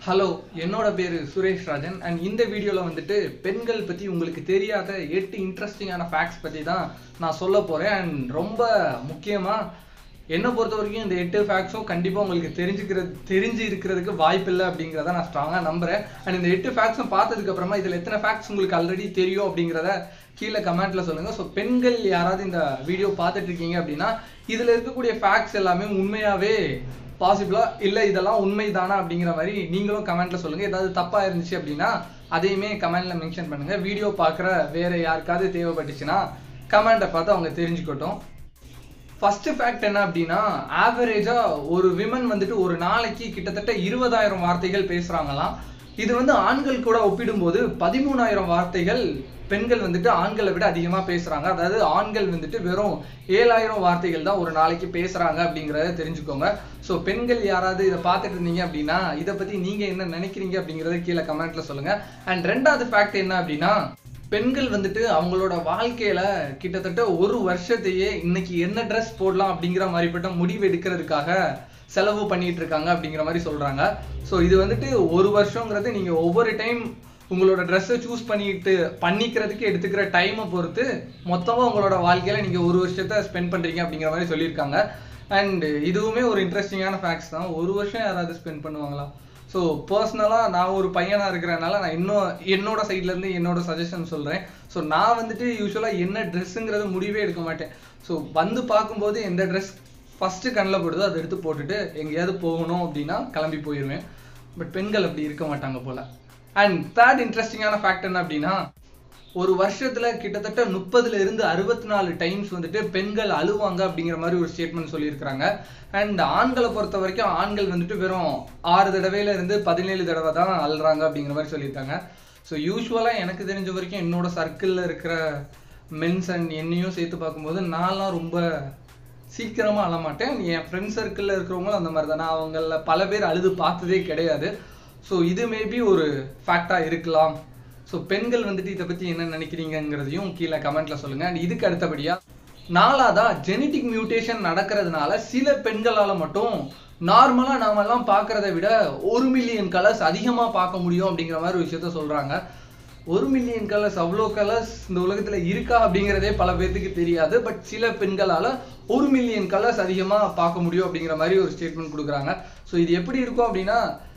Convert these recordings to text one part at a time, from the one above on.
hello என்னோட பேரு Suresh Rajan and இந்த வீடியோவில் வந்துட்டு பெண்கள் பற்றி உங்களுக்கு தெரியாத எட்டு இன்ட்ரெஸ்டிங்கான ஃபேக்ட்ஸ் பற்றி தான் நான் சொல்ல போகிறேன் அண்ட் ரொம்ப முக்கியமாக என்னை பொறுத்த வரைக்கும் இந்த எட்டு ஃபேக்ட்ஸும் கண்டிப்பாக உங்களுக்கு தெரிஞ்சுக்கிறது தெரிஞ்சு இருக்கிறதுக்கு வாய்ப்பில்லை அப்படிங்கிறத நான் ஸ்ட்ராங்காக நம்புகிறேன் அண்ட் இந்த எட்டு ஃபேக்ட்ஸும் பார்த்ததுக்கு அப்புறமா இதில் எத்தனை ஃபேக்ட்ஸ் உங்களுக்கு ஆல்ரெடி தெரியும் அப்படிங்கிறத கீழே கமெண்ட்ல சொல்லுங்கள் ஸோ பெண்கள் யாராவது இந்த வீடியோ பார்த்துட்டு இருக்கீங்க அப்படின்னா இதில் இருக்கக்கூடிய ஃபேக்ட்ஸ் எல்லாமே உண்மையாகவே பாசிபிளா இல்ல இதெல்லாம் உண்மைதானா அப்படிங்கிற மாதிரி நீங்களும் கமெண்ட்ல சொல்லுங்க ஏதாவது தப்பா இருந்துச்சு அப்படின்னா அதையுமே கமெண்ட்ல மென்ஷன் பண்ணுங்க வீடியோ பார்க்குற வேற யாருக்காவது தேவைப்பட்டுச்சுன்னா கமெண்ட்டை பார்த்து அவங்க தெரிஞ்சுக்கட்டும் ஃபர்ஸ்ட் ஃபேக்ட் என்ன அப்படின்னா ஆவரேஜா ஒரு விமன் வந்துட்டு ஒரு நாளைக்கு கிட்டத்தட்ட இருபதாயிரம் வார்த்தைகள் பேசுறாங்களாம் இது வந்து ஆண்கள் கூட ஒப்பிடும்போது பதிமூணாயிரம் வார்த்தைகள் பெண்கள் வந்துட்டு ஆண்களை விட அதிகமா பேசுறாங்க அதாவது ஆண்கள் வந்துட்டு வெறும் ஏழாயிரம் வார்த்தைகள் தான் ஒரு நாளைக்கு பேசுறாங்க அப்படிங்கிறத தெரிஞ்சுக்கோங்க ஸோ பெண்கள் யாராவது இதை பார்த்துட்டு இருந்தீங்க அப்படின்னா இதை பத்தி நீங்க என்ன நினைக்கிறீங்க அப்படிங்கறத கீழே கமெண்ட்ல சொல்லுங்க அண்ட் ரெண்டாவது ஃபேக்ட் என்ன அப்படின்னா பெண்கள் வந்துட்டு அவங்களோட வாழ்க்கையில கிட்டத்தட்ட ஒரு வருஷத்தையே இன்னைக்கு என்ன ட்ரெஸ் போடலாம் அப்படிங்கிற மாதிரிப்பட்ட முடிவு எடுக்கிறதுக்காக செலவு பண்ணிட்டு இருக்காங்க அப்படிங்கிற மாதிரி சொல்றாங்க ஸோ இது வந்துட்டு ஒரு வருஷங்கிறது நீங்க ஒவ்வொரு டைம் உங்களோட ட்ரெஸ்ஸை சூஸ் பண்ணிட்டு பண்ணிக்கிறதுக்கு எடுத்துக்கிற டைமை பொறுத்து மொத்தமாக உங்களோட வாழ்க்கையில நீங்க ஒரு வருஷத்தை ஸ்பெண்ட் பண்றீங்க அப்படிங்கிற மாதிரி சொல்லியிருக்காங்க அண்ட் இதுவுமே ஒரு இன்ட்ரெஸ்டிங்கான ஃபேக்ட்ஸ் தான் ஒரு வருஷம் யாராவது ஸ்பெண்ட் பண்ணுவாங்களா ஸோ பர்சனலாக நான் ஒரு பையனாக இருக்கிறனால நான் இன்னும் என்னோட சைட்லேருந்து என்னோட சஜஷன் சொல்கிறேன் ஸோ நான் வந்துட்டு யூஸ்வலாக என்ன ட்ரெஸ்ஸுங்கிறது முடிவே எடுக்க மாட்டேன் ஸோ வந்து பார்க்கும்போது எந்த ட்ரெஸ் ஃபஸ்ட்டு கண்ணில் போடுதோ அதை எடுத்து போட்டுட்டு எங்கேயாவது போகணும் அப்படின்னா கிளம்பி போயிடுவேன் பட் பெண்கள் அப்படி இருக்க மாட்டாங்க போல் அண்ட் தேர்ட் இன்ட்ரெஸ்டிங்கான ஃபேக்ட் என்ன அப்படின்னா ஒரு வருஷத்துல கிட்டத்தட்ட முப்பதுல இருந்து அறுபத்தி நாலு டைம்ஸ் வந்துட்டு பெண்கள் அழுவாங்க அப்படிங்கிற மாதிரி ஒரு ஸ்டேட்மெண்ட் சொல்லியிருக்கிறாங்க அண்ட் ஆண்களை பொறுத்த வரைக்கும் ஆண்கள் வந்துட்டு வெறும் ஆறு தடவையில இருந்து பதினேழு தடவை தான் அழுறாங்க அப்படிங்கிற மாதிரி சொல்லியிருக்காங்க ஸோ யூஸ்வலாக எனக்கு தெரிஞ்ச வரைக்கும் என்னோட சர்க்கிளில் இருக்கிற மென்ஸ் அண்ட் என்னையும் சேர்த்து பார்க்கும்போது நான்லாம் ரொம்ப சீக்கிரமாக அழமாட்டேன் என் ஃப்ரெண்ட் சர்க்கிளில் இருக்கிறவங்களும் அந்த மாதிரி தான் நான் அவங்கள பல பேர் அழுது பார்த்ததே கிடையாது ஸோ இது மேபி ஒரு ஃபேக்டாக இருக்கலாம் ஸோ பெண்கள் வந்துட்டு இதை பற்றி என்ன நினைக்கிறீங்கிறதையும் கீழே கமெண்ட்ல சொல்லுங்க அண்ட் இதுக்கு அடுத்தபடியா நாலாவதா ஜெனட்டிக் மியூட்டேஷன் நடக்கிறதுனால சில பெண்களால் மட்டும் நார்மலாக நாமெல்லாம் பார்க்கறத விட ஒரு மில்லியன் கலர்ஸ் அதிகமாக பார்க்க முடியும் அப்படிங்கிற மாதிரி ஒரு விஷயத்த சொல்கிறாங்க ஒரு மில்லியன் கலர்ஸ் அவ்வளோ கலர்ஸ் இந்த உலகத்தில் இருக்கா அப்படிங்கிறதே பல பேர்த்துக்கு தெரியாது பட் சில பெண்களால் ஒரு மில்லியன் கலர்ஸ் அதிகமாக பார்க்க முடியும் அப்படிங்கிற மாதிரி ஒரு ஸ்டேட்மெண்ட் கொடுக்குறாங்க ஸோ இது எப்படி இருக்கும் அப்படின்னா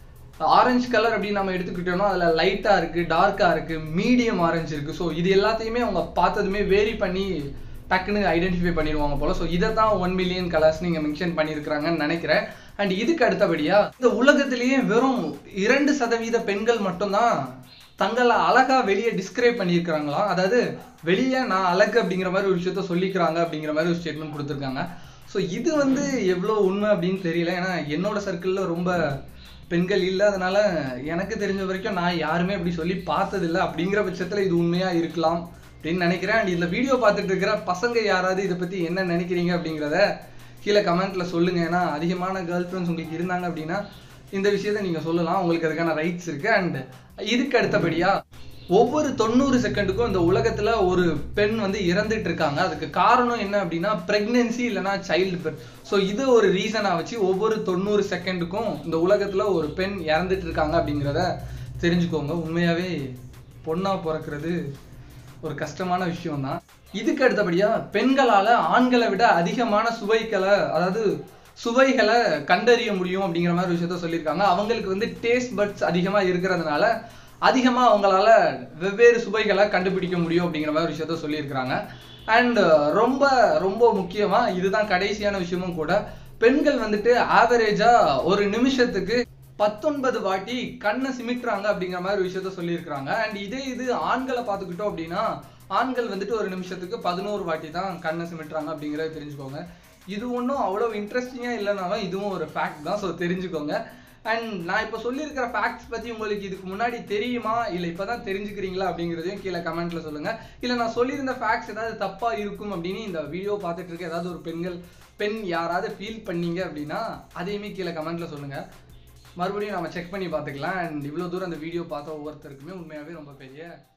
ஆரஞ்சு கலர் அப்படின்னு நம்ம எடுத்துக்கிட்டோம்னா அதில் லைட்டாக இருக்குது டார்க்காக இருக்குது மீடியம் ஆரஞ்சு இருக்குது ஸோ இது எல்லாத்தையுமே அவங்க பார்த்ததுமே வேரி பண்ணி டக்குன்னு ஐடென்டிஃபை பண்ணிடுவாங்க போல ஸோ இதை தான் ஒன் மில்லியன் கலர்ஸ் நீங்கள் மென்ஷன் பண்ணியிருக்கிறாங்கன்னு நினைக்கிறேன் அண்ட் இதுக்கு அடுத்தபடியா இந்த உலகத்திலேயே வெறும் இரண்டு சதவீத பெண்கள் மட்டும்தான் தங்களை அழகா வெளியே டிஸ்கிரைப் பண்ணியிருக்கிறாங்களா அதாவது வெளியே நான் அழகு அப்படிங்கிற மாதிரி ஒரு விஷயத்த சொல்லிக்கிறாங்க அப்படிங்கிற மாதிரி ஒரு ஸ்டேட்மெண்ட் கொடுத்துருக்காங்க ஸோ இது வந்து எவ்வளோ உண்மை அப்படின்னு தெரியல ஏன்னா என்னோட சர்க்கிளில் ரொம்ப பெண்கள் இல்லை அதனால எனக்கு தெரிஞ்ச வரைக்கும் நான் யாருமே அப்படி சொல்லி பார்த்ததில்லை அப்படிங்கிற பட்சத்தில் இது உண்மையா இருக்கலாம் அப்படின்னு நினைக்கிறேன் அண்ட் இந்த வீடியோ பார்த்துட்டு இருக்கிற பசங்க யாராவது இதை பற்றி என்ன நினைக்கிறீங்க அப்படிங்கிறத கீழே கமெண்ட்ல சொல்லுங்க ஏன்னா அதிகமான கேர்ள் ஃப்ரெண்ட்ஸ் உங்களுக்கு இருந்தாங்க அப்படின்னா இந்த விஷயத்த நீங்க சொல்லலாம் உங்களுக்கு அதுக்கான ரைட்ஸ் இருக்கு அண்ட் இதுக்கு அடுத்தபடியா ஒவ்வொரு தொண்ணூறு செகண்டுக்கும் இந்த உலகத்துல ஒரு பெண் வந்து இறந்துட்டு இருக்காங்க அதுக்கு காரணம் என்ன அப்படின்னா பிரெக்னன்சி இல்லைன்னா சைல்டு பெர்த் ஸோ இது ஒரு ரீசனா வச்சு ஒவ்வொரு தொண்ணூறு செகண்டுக்கும் இந்த உலகத்துல ஒரு பெண் இறந்துட்டு இருக்காங்க அப்படிங்கிறத தெரிஞ்சுக்கோங்க உண்மையாவே பொண்ணா பிறக்கிறது ஒரு கஷ்டமான விஷயம் தான் இதுக்கு அடுத்தபடியா பெண்களால ஆண்களை விட அதிகமான சுவைகளை அதாவது சுவைகளை கண்டறிய முடியும் அப்படிங்கிற மாதிரி விஷயத்த சொல்லியிருக்காங்க அவங்களுக்கு வந்து டேஸ்ட் பட்ஸ் அதிகமா இருக்கிறதுனால அதிகமா அவங்களால வெவ்வேறு சுவைகளை கண்டுபிடிக்க முடியும் அப்படிங்கிற மாதிரி விஷயத்த சொல்லியிருக்கிறாங்க அண்ட் ரொம்ப ரொம்ப முக்கியமா இதுதான் கடைசியான விஷயமும் கூட பெண்கள் வந்துட்டு ஆவரேஜா ஒரு நிமிஷத்துக்கு பத்தொன்பது வாட்டி கண்ணை சிமிட்டுறாங்க அப்படிங்கிற மாதிரி ஒரு விஷயத்த சொல்லியிருக்கிறாங்க அண்ட் இதே இது ஆண்களை பார்த்துக்கிட்டோம் அப்படின்னா ஆண்கள் வந்துட்டு ஒரு நிமிஷத்துக்கு பதினோரு வாட்டி தான் கண்ணை சிமிட்டுறாங்க அப்படிங்கிறத தெரிஞ்சுக்கோங்க இது ஒன்றும் அவ்வளோ இன்ட்ரெஸ்டிங்காக இல்லைனாலும் இதுவும் ஒரு ஃபேக்ட் தான் ஸோ தெரிஞ்சுக்கோங்க அண்ட் நான் இப்போ சொல்லியிருக்கிற ஃபேக்ட்ஸ் பற்றி உங்களுக்கு இதுக்கு முன்னாடி தெரியுமா இல்லை இப்போ தான் தெரிஞ்சுக்கிறீங்களா அப்படிங்கிறதையும் கீழே கமெண்ட்ல சொல்லுங்க இல்லை நான் சொல்லியிருந்த ஃபேக்ட்ஸ் ஏதாவது தப்பாக இருக்கும் அப்படின்னு இந்த வீடியோ பார்த்துட்டு இருக்க ஏதாவது ஒரு பெண்கள் பெண் யாராவது ஃபீல் பண்ணீங்க அப்படின்னா அதையுமே கீழே கமெண்ட்ல சொல்லுங்க மறுபடியும் நம்ம செக் பண்ணி பார்த்துக்கலாம் அண்ட் இவ்வளோ தூரம் அந்த வீடியோ பார்த்த ஒவ்வொருத்தருக்குமே உண்மையாகவே ரொம்ப பெரிய